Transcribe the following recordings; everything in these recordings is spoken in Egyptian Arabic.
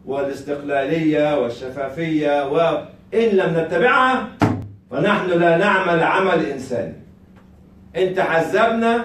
والاستقلالية والشفافية وإن لم نتبعها فنحن لا نعمل عمل إنساني إن تحزبنا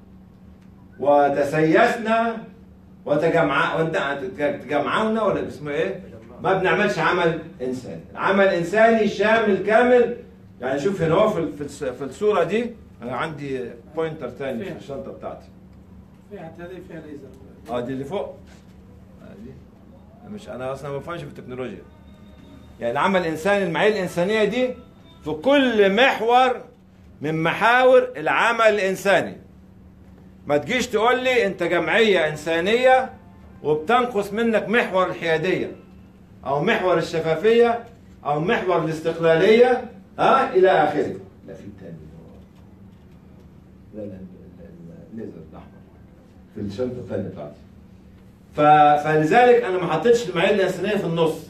وتسيسنا وتجمع وتجمعونا ولا اسمه ايه؟ ما بنعملش عمل انساني، عمل انساني شامل كامل يعني شوف هنا هو في في الس- في الصوره دي انا عندي بوينتر تاني في الشنطه بتاعتي. فيها هذه فيها ليزر اه دي اللي فوق. آه دي أنا مش انا اصلا ما بفهمش في التكنولوجيا. يعني العمل الانساني المعايير الانسانيه دي في كل محور من محاور العمل الانساني. ما تجيش تقول لي انت جمعيه انسانيه وبتنقص منك محور الحياديه او محور الشفافيه او محور الاستقلاليه ها الى اخره. لا في تاني لا لا لا- لا- الليزر الاحمر في الشنطه الثانيه بتاعتي. ف- فلذلك انا ما حطيتش المعايير الانسانيه في النص.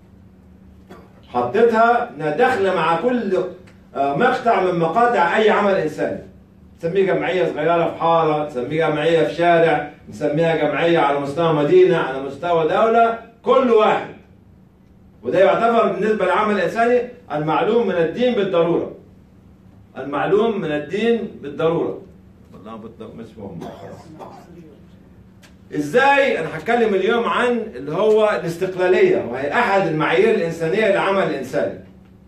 حطيتها انها داخله مع كل آه، مقطع من مقاطع اي عمل انساني. تسميه جمعيه صغيره في حاره، تسميه جمعيه في شارع، نسميها جمعيه على مستوى مدينه، على مستوى دوله، كل واحد. وده يعتبر بالنسبه للعمل الانساني المعلوم من الدين بالضروره. المعلوم من الدين بالضروره. والله بالضبط مش مهم خلاص. ازاي انا هتكلم اليوم عن اللي هو الاستقلاليه وهي احد المعايير الانسانيه للعمل الانساني.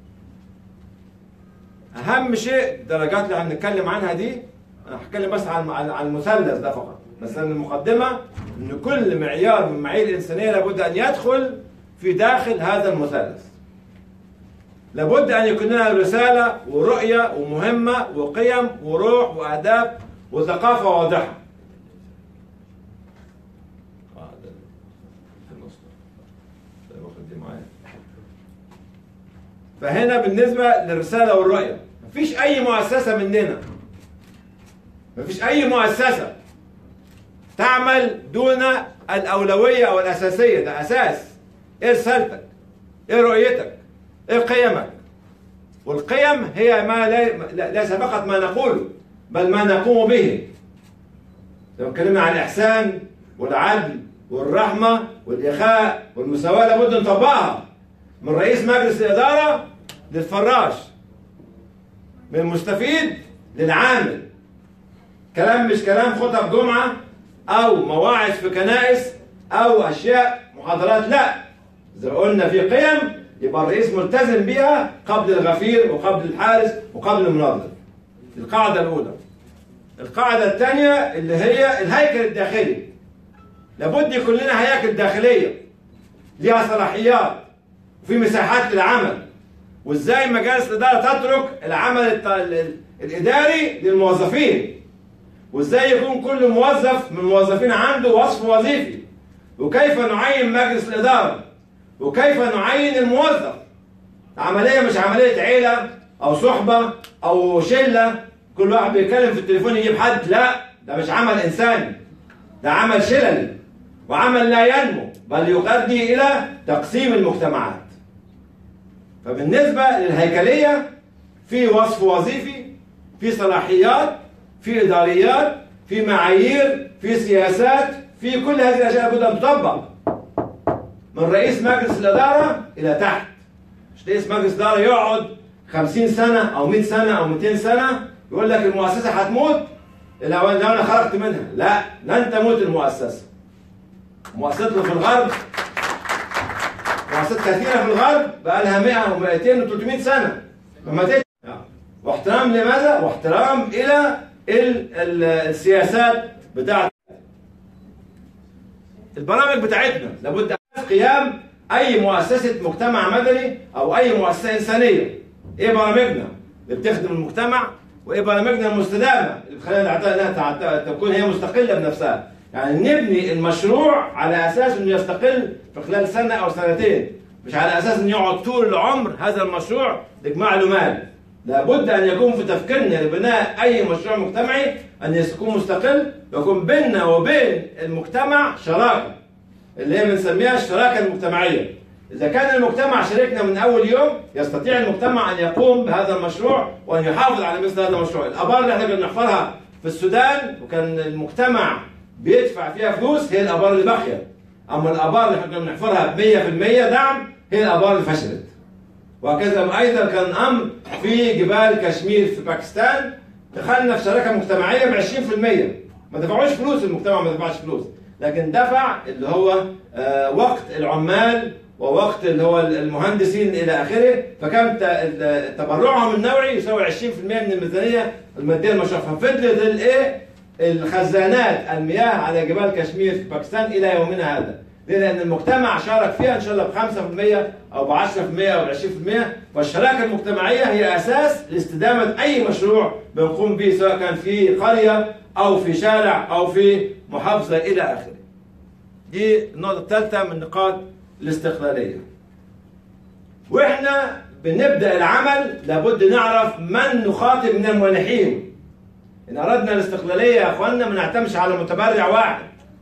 اهم شيء الدرجات اللي هنتكلم عنها دي انا هتكلم بس عن عن عن المثلث ده فقط بس أنا المقدمه ان كل معيار من معايير الانسانيه لابد ان يدخل في داخل هذا المثلث لابد ان يكون لنا رساله ورؤيه ومهمه وقيم وروح واهداف وثقافه واضحه آه، ده في النص ده. ده باخد دي معايا فهنا بالنسبة للرسالة والرؤية مفيش أي مؤسسة مننا مفيش أي مؤسسة تعمل دون الأولوية أو الأساسية ده أساس إيه رسالتك؟ إيه رؤيتك؟ إيه قيمك؟ والقيم هي ما لا- ليس فقط ما نقوله بل ما نقوم به لو اتكلمنا عن الإحسان والعدل والرحمة والإخاء والمساواة لابد نطبقها من رئيس مجلس الإدارة للفراش من المستفيد للعامل كلام مش كلام خطب جمعة أو مواعظ في كنائس أو أشياء محاضرات لا إذا قلنا في قيم يبقى الرئيس ملتزم بيها قبل الغفير وقبل الحارس وقبل المنظم دي القاعدة الأولى القاعدة الثانية اللي هي الهيكل الداخلي لابد يكون لنا هياكل داخلية ليها صلاحيات وفي مساحات للعمل وازاي مجالس الاداره تترك العمل الت- ال- الاداري للموظفين وازاي يكون كل موظف من الموظفين عنده وصف وظيفي وكيف نعين مجلس الاداره وكيف نعين الموظف عمليه مش عمليه عيله او صحبه او شله كل واحد بيتكلم في التليفون يجيب حد لا ده مش عمل انساني ده عمل شللي وعمل لا ينمو بل يؤدي الى تقسيم المجتمعات فبالنسبة للهيكلية في وصف وظيفي في صلاحيات في إداريات في معايير في سياسات في كل هذه الأشياء لابد أن تطبق من رئيس مجلس الإدارة إلى تحت مش رئيس مجلس الإدارة يقعد 50 سنة أو 100 سنة أو 200 سنة يقول لك المؤسسة هتموت لو لو أنا خرجت منها لا لن تموت المؤسسة مؤسستنا في الغرب مؤسسات كثيرة في الغرب بقى لها 100 و200 و300 سنة ما ماتتش واحترام لماذا؟ واحترام إلى ال ال السياسات بتاعت البرامج بتاعتنا لابد أن قيام أي مؤسسة مجتمع مدني أو أي مؤسسة إنسانية إيه برامجنا اللي بتخدم المجتمع وإيه برامجنا المستدامة اللي بتخلينا نعت- إنها تع- تكون هي مستقلة بنفسها يعني نبني المشروع على أساس إنه يستقل في خلال سنة أو سنتين مش على أساس إنه يقعد طول العمر هذا المشروع يجمع له مال لابد ان يكون في تفكيرنا لبناء اي مشروع مجتمعي ان يكون مستقل ويكون بيننا وبين المجتمع شراكه اللي هي بنسميها الشراكه المجتمعيه اذا كان المجتمع شريكنا من اول يوم يستطيع المجتمع ان يقوم بهذا المشروع وان يحافظ على مثل هذا المشروع الابار اللي احنا كنا بنحفرها في السودان وكان المجتمع بيدفع فيها فلوس هي الابار اللي باقيه اما الابار اللي احنا كنا بنحفرها ب 100% دعم هي الابار اللي فشلت وهكذا ايضا كان امر في جبال كشمير في باكستان دخلنا في شراكه مجتمعيه ب 20% ما دفعوش فلوس المجتمع ما دفعش فلوس لكن دفع اللي هو آه، وقت العمال ووقت اللي هو المهندسين الى اخره فكان ت- ال- تبرعهم النوعي يساوي 20% من الميزانيه الماديه المشروع ففضلت الايه الخزانات المياه على جبال كشمير في باكستان الى يومنا هذا ليه؟ لان المجتمع شارك فيها ان شاء الله ب 5% او ب 10% او ب 20% فالشراكه المجتمعيه هي اساس لاستدامه اي مشروع بنقوم به سواء كان في قريه او في شارع او في محافظه الى اخره. دي النقطه الثالثه من نقاط الاستقلاليه. واحنا بنبدا العمل لابد نعرف من نخاطب من المانحين. ان اردنا الاستقلاليه يا اخواننا ما نعتمدش على متبرع واحد.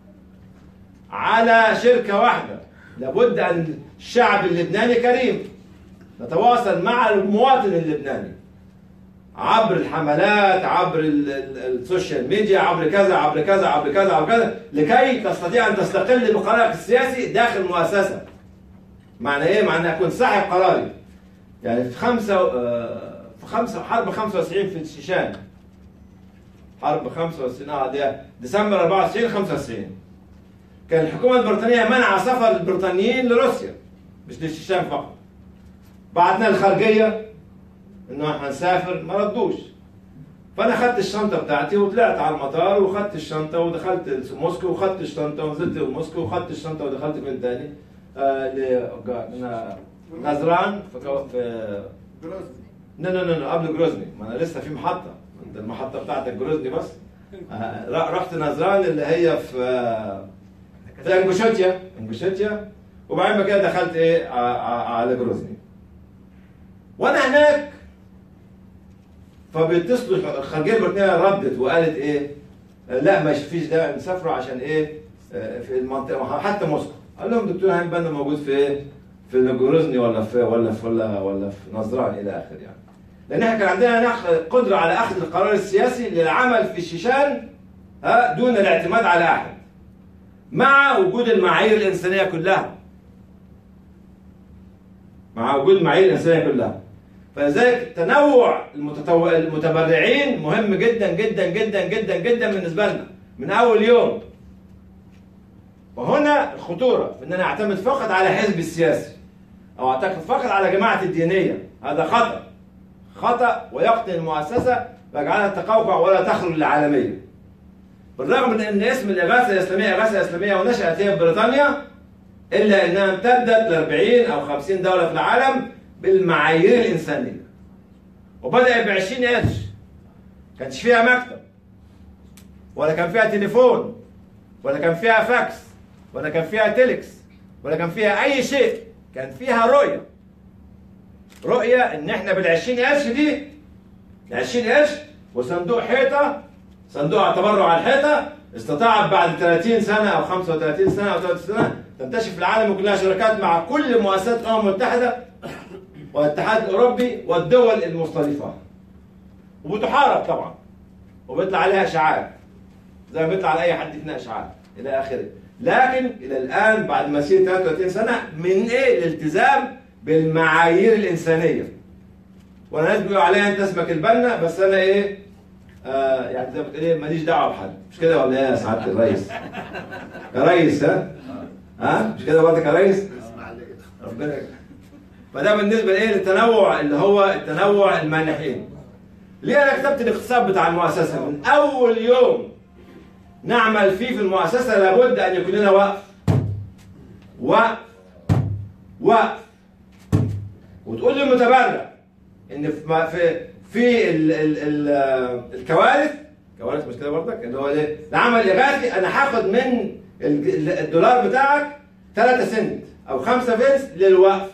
على شركه واحده. لابد ان الشعب اللبناني كريم. نتواصل مع المواطن اللبناني. عبر الحملات عبر ال- ال- السوشيال ميديا عبر كذا عبر كذا عبر كذا عبر كذا لكي تستطيع ان تستقل بقرارك السياسي داخل مؤسسه. معنى ايه؟ معنى اكون صاحب قراري. يعني في خمسه آه، في خمسه حرب 95 في الشيشان. حرب 95 اه ده ديسمبر 94 95 كان الحكومه البريطانيه منع سفر البريطانيين لروسيا مش للشيشان فقط. بعتنا الخارجيه انه احنا نسافر ما ردوش فانا خدت الشنطه بتاعتي وطلعت على المطار وخدت الشنطه ودخلت موسكو وخدت الشنطه ونزلت موسكو وخدت الشنطه ودخلت فين تاني؟ آه ل ن- نزران في كو- في نو نو نو نو قبل جروزني ما انا لسه في محطه انت المحطه بتاعتك جروزني بس آه، ر- رحت نزران اللي هي في آه، في انجوشيتيا انجوشيتيا وبعدين بقى كده دخلت ايه ع- ع- على جروزني وانا هناك فبيتصلوا الخارجيه البريطانيه ردت وقالت ايه لا ما فيش داعي نسافروا عشان ايه آه، في المنطقه حتى موسكو قال لهم دكتور هاني بنا موجود في ايه في جروزني ولا في ولا في ولا ولا في نزران الى اخره يعني لان احنا كان عندنا نخ- قدره على اخذ القرار السياسي للعمل في الشيشان ها دون الاعتماد على احد مع وجود المعايير الانسانيه كلها مع وجود المعايير الانسانيه كلها فلذلك تنوع المتطو... المتبرعين مهم جدا جدا جدا جدا جدا بالنسبه لنا من اول يوم وهنا الخطوره في ان انا اعتمد فقط على حزب السياسي او اعتقد فقط على جماعه الدينيه هذا خطا خطا ويقتل المؤسسه ويجعلها تقوقع ولا تخرج للعالميه بالرغم من ان اسم الاغاثه الاسلاميه اغاثه اسلاميه ونشات هي في بريطانيا الا انها امتدت ل 40 او 50 دوله في العالم بالمعايير الانسانيه وبدا ب 20 قرش كانش فيها مكتب ولا كان فيها تليفون ولا كان فيها فاكس ولا كان فيها تيلكس ولا كان فيها اي شيء كان فيها رؤيه رؤيه ان احنا بال 20 قرش دي ال 20 قرش وصندوق حيطه صندوق تبرع على الحيطه استطاعت بعد 30 سنه او 35 سنه او 30 سنه تنتشر في العالم كلها شركات مع كل مؤسسات الامم المتحده والاتحاد الاوروبي والدول المستضيفه وبتحارب طبعا وبيطلع عليها اشاعات زي ما بيطلع على اي حد فينا اشاعات الى اخره لكن الى الان بعد مسيره 33 سنه من ايه الالتزام بالمعايير الانسانيه وانا ناس بيقولوا عليا انت اسمك البنا بس انا ايه آه يعني زي ما بتقول ايه ماليش دعوه بحد مش كده ولا ايه يا سعاده الرئيس؟ يا ريس ها؟ ها؟ مش كده برضك يا ريس؟ ربنا يكرمك. فده بالنسبه لايه للتنوع اللي هو التنوع المانحين. ليه انا كتبت الاقتصاد بتاع المؤسسه؟ من اول يوم نعمل فيه في المؤسسه لابد ان يكون لنا وقف. وقف. وقف. وتقول للمتبرع ان في ما- في في ال ال ال الكوارث كوارث مش كده برضك اللي هو ايه؟ العمل الاغاثي انا هاخد من ال- الدولار بتاعك 3 سنت او 5 فلس للوقف.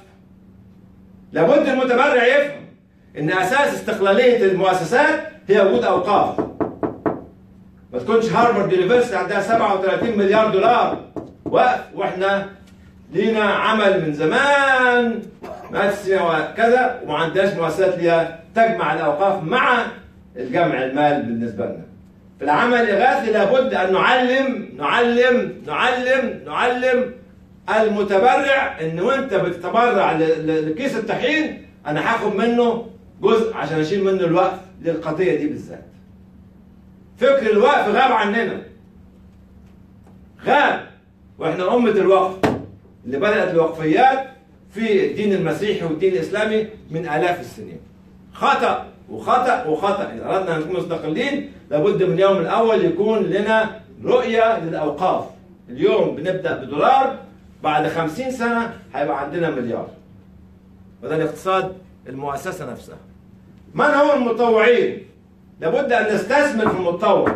لابد المتبرع يفهم ان اساس استقلاليه المؤسسات هي وجود اوقاف. ما تكونش هارفارد يونيفرستي عندها 37 مليار دولار وقف واحنا لينا عمل من زمان مؤسسه وكذا وما عندناش مؤسسات ليها تجمع الاوقاف مع الجمع المال بالنسبه لنا. في العمل الاغاثي لابد ان نعلم نعلم نعلم نعلم المتبرع ان وانت بتتبرع ل- ل- لكيس الطحين انا هاخد منه جزء عشان اشيل منه الوقف للقضيه دي بالذات. فكر الوقف غاب عننا. غاب واحنا امه الوقف اللي بدات الوقفيات في الدين المسيحي والدين الاسلامي من الاف السنين. خطا وخطا وخطا اذا اردنا ان نكون مستقلين لابد من اليوم الاول يكون لنا رؤيه للاوقاف. اليوم بنبدا بدولار بعد خمسين سنه هيبقى عندنا مليار. وده الاقتصاد المؤسسه نفسها. من هم المتطوعين؟ لابد ان نستثمر في المتطوع.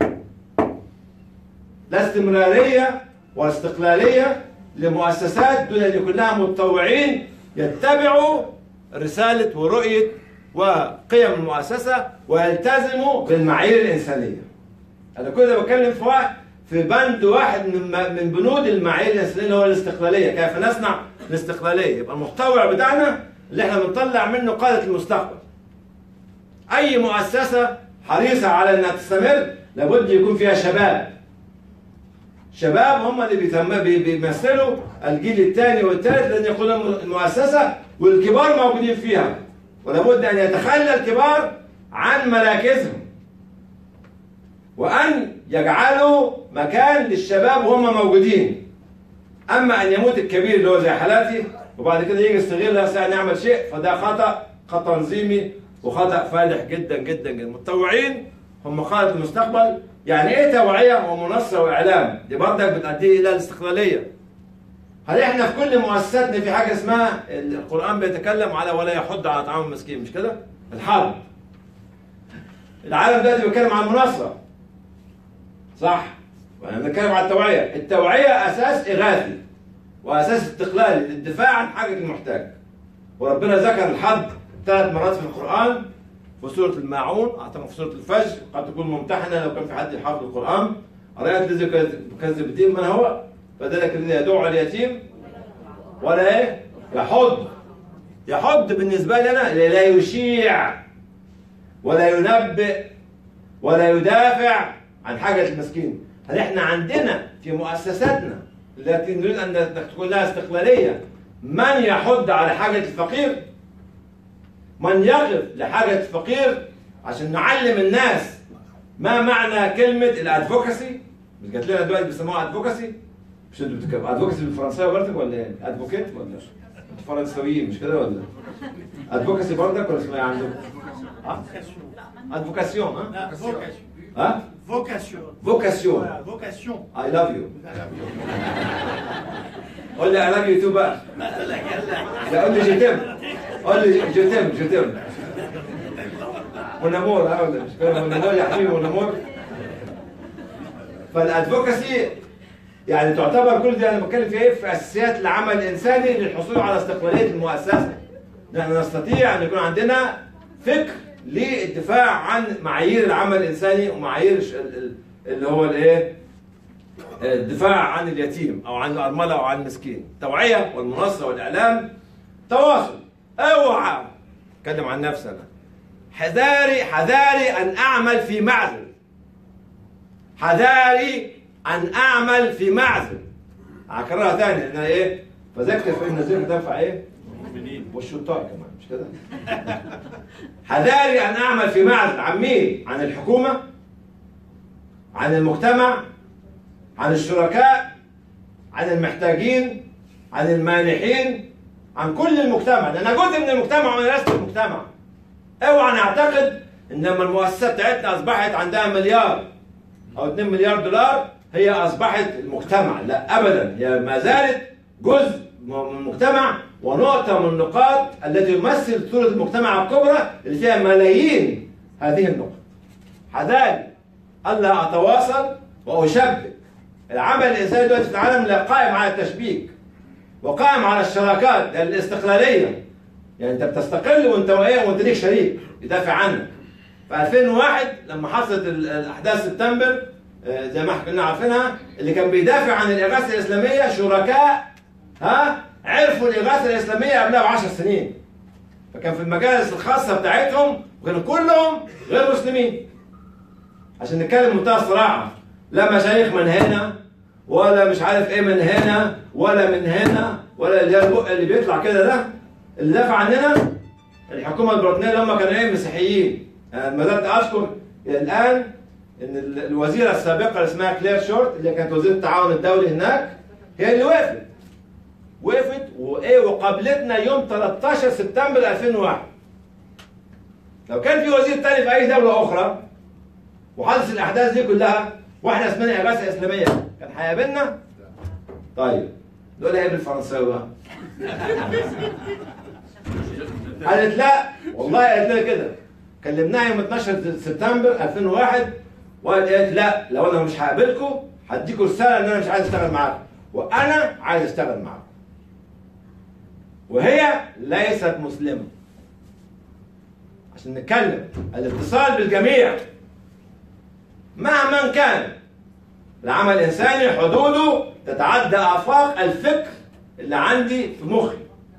لا استمراريه واستقلاليه لمؤسسات دون ان يكون لها متطوعين يتبعوا رساله ورؤيه وقيم المؤسسه ويلتزموا بالمعايير الانسانيه. انا كل ده بتكلم في واحد في بند واحد من من بنود المعايير الانسانيه اللي هو الاستقلاليه، كيف نصنع الاستقلاليه؟ يبقى المتطوع بتاعنا اللي احنا بنطلع منه قاده المستقبل. اي مؤسسه حريصه على انها تستمر لابد يكون فيها شباب. شباب هم اللي بيتم- بي- بيمثلوا الجيل الثاني والثالث لان يكون المؤسسه والكبار موجودين فيها. ولابد ان يتخلى الكبار عن مراكزهم. وأن يجعلوا مكان للشباب وهم موجودين أما أن يموت الكبير اللي هو زي حالاتي وبعد كده يجي يستغل نفسه أن يعمل شيء فده خطأ خطأ تنظيمي وخطأ فادح جدا جدا جدا المتطوعين هم قادة المستقبل يعني إيه توعية ومنصة وإعلام دي برضك بتؤدي إلى الاستقلالية هل احنا في كل مؤسساتنا في حاجة اسمها القرآن بيتكلم على ولا يحض على طعام المسكين مش كده؟ الحرب العالم دلوقتي بيتكلم عن المناصرة صح وانا بنتكلم عن التوعيه التوعيه اساس اغاثي واساس استقلالي للدفاع عن حاجه المحتاج وربنا ذكر الحرب ثلاث مرات في القران في سوره الماعون اعتقد في سوره الفجر قد تكون ممتحنه لو كان في حد يحافظ القران ارايت الذي يكذب الدين من هو فذلك الذي يدعو على اليتيم ولا ايه يحض يحض بالنسبه لنا لا يشيع ولا ينبئ ولا يدافع عن حاجة المسكين هل احنا عندنا في مؤسساتنا التي نريد ان تكون لها استقلالية من يحض على حاجة الفقير من يقف لحاجة الفقير عشان نعلم الناس ما معنى كلمة الادفوكاسي مش جات لنا دلوقتي بيسموها ادفوكاسي مش انتوا بتتكلموا ادفوكاسي بالفرنساوي برضك ولا ايه؟ ادفوكيت ولا انتوا فرنساويين مش كده ولا؟ ادفوكاسي برضك ولا اسمها ايه عندكم؟ ها؟ ادفوكاسيون ها؟ لا فوكاسيون ها؟ فوكاسيون فوكاسيون Voilà, vocation I love you قول لي I love you too بقى لا قول لي جيتم قول لي جيتم جيتم ونمور ها ولا مش كده ونمور يا حبيبي ونمور فالادفوكاسي يعني تعتبر كل دي انا بتكلم في ايه في اساسيات العمل الانساني للحصول على استقلاليه المؤسسه نحن نستطيع ان يكون عندنا فكر للدفاع عن معايير العمل الانساني ومعايير الش- ال- ال- اللي هو الايه الدفاع عن اليتيم او عن الارمله او عن المسكين التوعيه والمنصه والاعلام تواصل اوعى اتكلم عن نفسي انا حذاري حذاري ان اعمل في معزل حذاري ان اعمل في معزل هكررها تاني ان ايه فذكر فان الذكر تنفع ايه والشطار كمان مش كده حذاري ان اعمل في معزل عن مين عن الحكومه عن المجتمع عن الشركاء عن المحتاجين عن المانحين عن كل المجتمع ده انا جزء من المجتمع وانا لست المجتمع اوعى نعتقد ان لما المؤسسه بتاعتنا اصبحت عندها مليار او 2 مليار دولار هي اصبحت المجتمع لا ابدا هي ما زالت جزء من المجتمع ونقطه من النقاط التي تمثل صوره المجتمع الكبرى اللي فيها ملايين هذه النقط حذاري الا اتواصل واشبك العمل الانساني دلوقتي في العالم لا قائم على التشبيك وقائم على الشراكات ده الاستقلاليه يعني انت بتستقل وانت ايه وانت ليك شريك يدافع عنك في 2001 لما حصلت ال- الاحداث سبتمبر آه، زي ما احنا كنا عارفينها اللي كان بيدافع عن الاغاثه الاسلاميه شركاء ها عرفوا الاغاثه الاسلاميه قبلها ب 10 سنين فكان في المجالس الخاصه بتاعتهم وكانوا كلهم غير مسلمين عشان نتكلم بمنتهى الصراحه لا مشايخ من هنا ولا مش عارف ايه من هنا ولا من هنا ولا اللي هي البق اللي بيطلع كده ده اللي دافع عننا الحكومه البريطانيه اللي هم كانوا ايه مسيحيين يعني ما زلت اذكر الى الان ان ال- الوزيره السابقه اللي اسمها كلير شورت اللي كانت وزيره التعاون الدولي هناك هي اللي وقفت وقفت وايه وقابلتنا يوم 13 سبتمبر 2001 لو كان في وزير تاني في اي دوله اخرى وحدث الاحداث دي كلها واحنا اسمنا اغاثه اسلاميه كان هيقابلنا؟ طيب دول ايه بالفرنساوي بقى؟ قالت لا والله قالت لنا كده كلمناها يوم 12 سبتمبر 2001 وقالت قالت لا لو انا مش هقابلكم هديكم رساله ان انا مش عايز اشتغل معاكم وانا عايز اشتغل معاكم وهي ليست مسلمه عشان نتكلم الاتصال بالجميع مهما كان العمل الانساني حدوده تتعدى افاق الفكر اللي عندي في مخي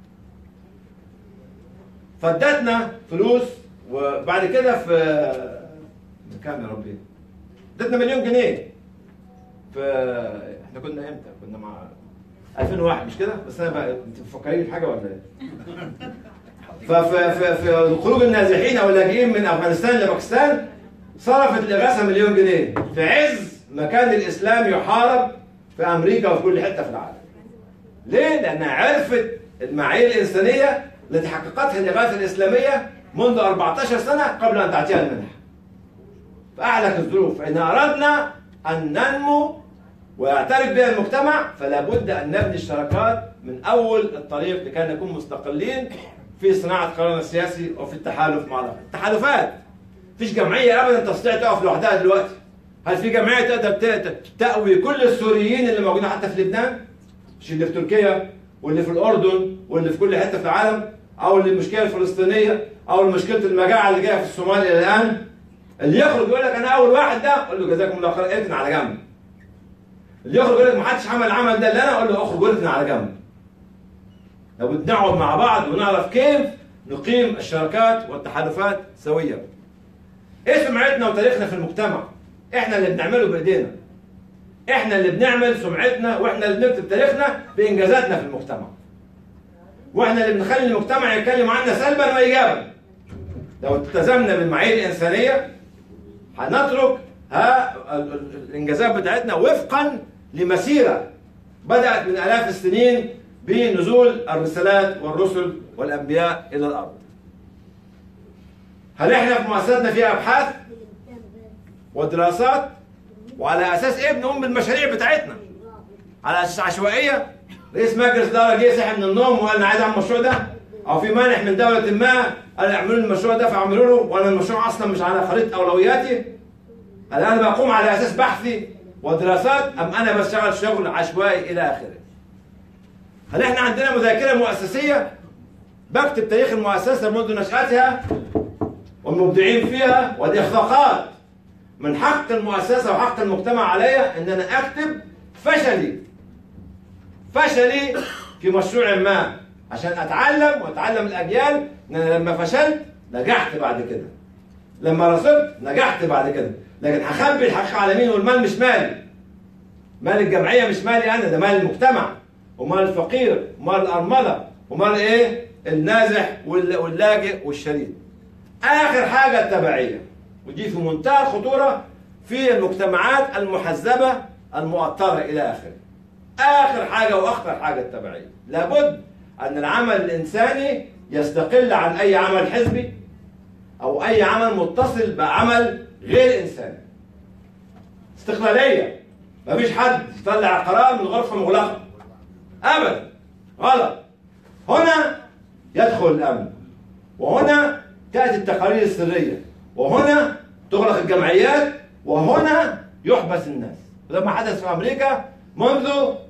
فادتنا فلوس وبعد كده في كام يا ربي ادتنا مليون جنيه في احنا كنا امتى كنا مع 2001 مش كده بس انا بقى انت مفكرين في حاجه ولا ايه ففي في في خروج النازحين او اللاجئين من افغانستان لباكستان صرفت الاغاثه مليون جنيه في عز ما كان الاسلام يحارب في امريكا وفي كل حته في العالم. ليه؟ لانها عرفت المعايير الانسانيه التي حققتها الاغاثه الاسلاميه منذ 14 سنه قبل ان تعطيها المنح. فاعلك الظروف فان اردنا ان ننمو ويعترف بها المجتمع فلا بد ان نبني الشراكات من اول الطريق لكي نكون مستقلين في صناعه قرارنا السياسي وفي التحالف مع الآخر. التحالفات فيش جمعيه ابدا تستطيع تقف لوحدها دلوقتي هل في جمعيه تقدر ت- ت- تأوي كل السوريين اللي موجودين حتى في لبنان مش اللي في تركيا واللي في الاردن واللي في كل حته في العالم او اللي المشكله الفلسطينيه او مشكله المجاعه اللي جايه في الصومال الى الان اللي يخرج يقول لك انا اول واحد ده اقول له جزاكم الله خير اركن على جنب اللي يخرج يقول لك ما حدش عمل العمل ده اللي انا اقول له اخرج واركن على جنب لابد نقعد مع بعض ونعرف كيف نقيم الشراكات والتحالفات سويا ايه سمعتنا وتاريخنا في المجتمع احنا اللي بنعمله بايدينا احنا اللي بنعمل سمعتنا واحنا اللي بنكتب تاريخنا بانجازاتنا في المجتمع واحنا اللي بنخلي المجتمع يتكلم عنا سلبا وايجابا لو التزمنا بالمعايير الانسانيه هنترك ها ال- ال- الانجازات بتاعتنا وفقا لمسيره بدات من الاف السنين بنزول الرسالات والرسل والانبياء الى الارض. هل احنا في مؤسساتنا فيها ابحاث ودراسات وعلى اساس ايه بنقوم بالمشاريع بتاعتنا؟ على اساس عشوائيه رئيس مجلس اداره جه صحي من النوم وقال انا عايز اعمل المشروع ده او في مانح من دوله ما قال اعملوا لي المشروع ده فاعملوا له وانا المشروع اصلا مش على خريطه اولوياتي هل انا بقوم على اساس بحثي ودراسات ام انا بشتغل شغل عشوائي الى اخره؟ هل احنا عندنا مذاكره مؤسسيه بكتب تاريخ المؤسسه منذ نشاتها والمبدعين فيها والاخفاقات من حق المؤسسه وحق المجتمع عليا ان انا اكتب فشلي فشلي في مشروع ما عشان اتعلم واتعلم الاجيال ان انا لما فشلت نجحت بعد كده لما رسبت نجحت بعد كده لكن هخبي الحقيقه على مين والمال مش مالي مال الجمعيه مش مالي انا ده مال المجتمع ومال الفقير ومال الارمله ومال ايه النازح وال- واللاجئ والشريد اخر حاجه التبعيه ودي في منتهى الخطوره في المجتمعات المحزبه المؤطره الى اخره اخر حاجه واخطر حاجه التبعيه لابد ان العمل الانساني يستقل عن اي عمل حزبي او اي عمل متصل بعمل غير انساني استقلاليه مفيش حد يطلع قرار من غرفه مغلقه ابدا غلط هنا يدخل الامن وهنا تاتي التقارير السريه وهنا تغلق الجمعيات وهنا يحبس الناس وده ما حدث في امريكا منذ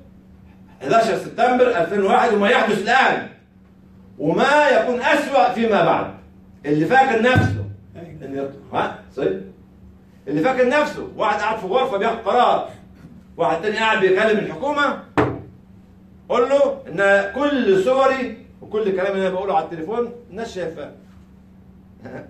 11 سبتمبر 2001 وما يحدث الان وما يكون اسوا فيما بعد اللي فاكر نفسه ان ها صحيح اللي فاكر نفسه واحد قاعد في غرفه بياخد قرار واحد تاني قاعد بيكلم الحكومه قول له ان كل صوري وكل الكلام اللي انا بقوله على التليفون الناس شايفاه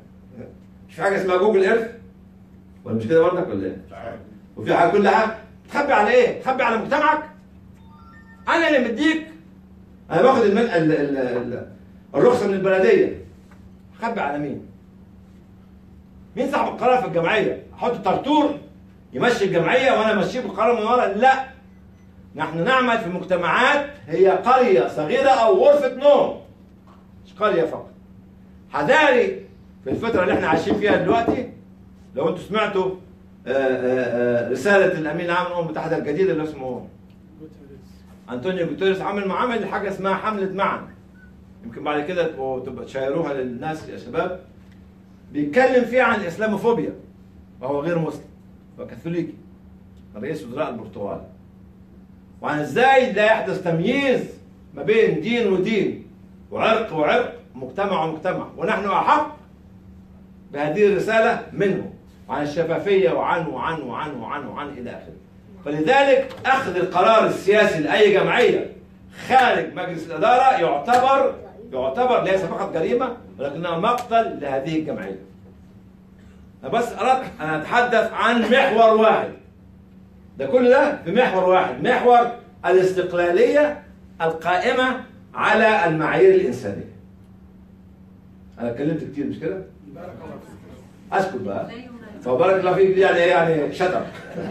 مش في حاجه اسمها جوجل ايرث ولا مش كده برضك ولا ايه؟ وفي حاجه كل حاجه تخبي على ايه؟ تخبي على مجتمعك؟ انا اللي مديك انا باخد المن... ال... ال... ال... الرخصه من البلديه خبي على مين؟ مين صاحب القرار في الجمعيه؟ احط طرطور يمشي الجمعيه وانا امشيه بالقرار من ورا؟ لا نحن نعمل في مجتمعات هي قريه صغيره او غرفه نوم مش قريه فقط حذاري في الفتره اللي احنا عايشين فيها دلوقتي لو انتم سمعتوا آه، آه، آه، رساله الامين العام للامم المتحده الجديد اللي اسمه انطونيو جوتيريس عامل معامل حاجه اسمها حمله معا يمكن بعد كده تبقوا تبقى تشيروها للناس يا شباب بيتكلم فيها عن الاسلاموفوبيا وهو غير مسلم هو كاثوليكي رئيس وزراء البرتغال وعن ازاي لا يحدث تمييز ما بين دين ودين وعرق وعرق مجتمع ومجتمع ونحن احق بهذه الرساله منه وعن الشفافيه وعن وعن وعن وعن وعن الى اخره فلذلك اخذ القرار السياسي لاي جمعيه خارج مجلس الاداره يعتبر يعتبر ليس فقط جريمه ولكنها مقتل لهذه الجمعيه. انا بس اردت ان اتحدث عن محور واحد. ده كل ده في محور واحد، محور الاستقلاليه القائمه على المعايير الانسانيه. انا اتكلمت كتير مش كده؟ بارك الله فيك اسكت بقى. فبارك الله فيك دي يعني ايه يعني شطر.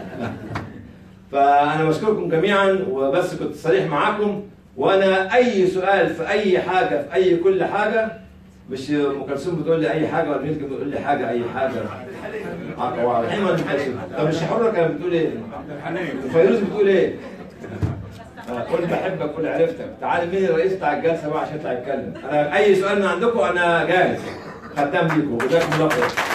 فانا بشكركم جميعا وبس كنت صريح معاكم وانا اي سؤال في اي حاجه في اي كل حاجه مش ام كلثوم بتقول لي اي حاجه ولا مين بتقول لي حاجه اي حاجه آه، هو الحين ولا ام كلثوم طب مش حره كانت بتقول ايه؟ فيروز بتقول ايه؟ آه، قول بحبك قول عرفتك تعال مين الرئيس بتاع الجلسه بقى عشان يطلع يتكلم انا اي سؤال من عندكم انا جاهز خدام ليكم وجزاكم الله خير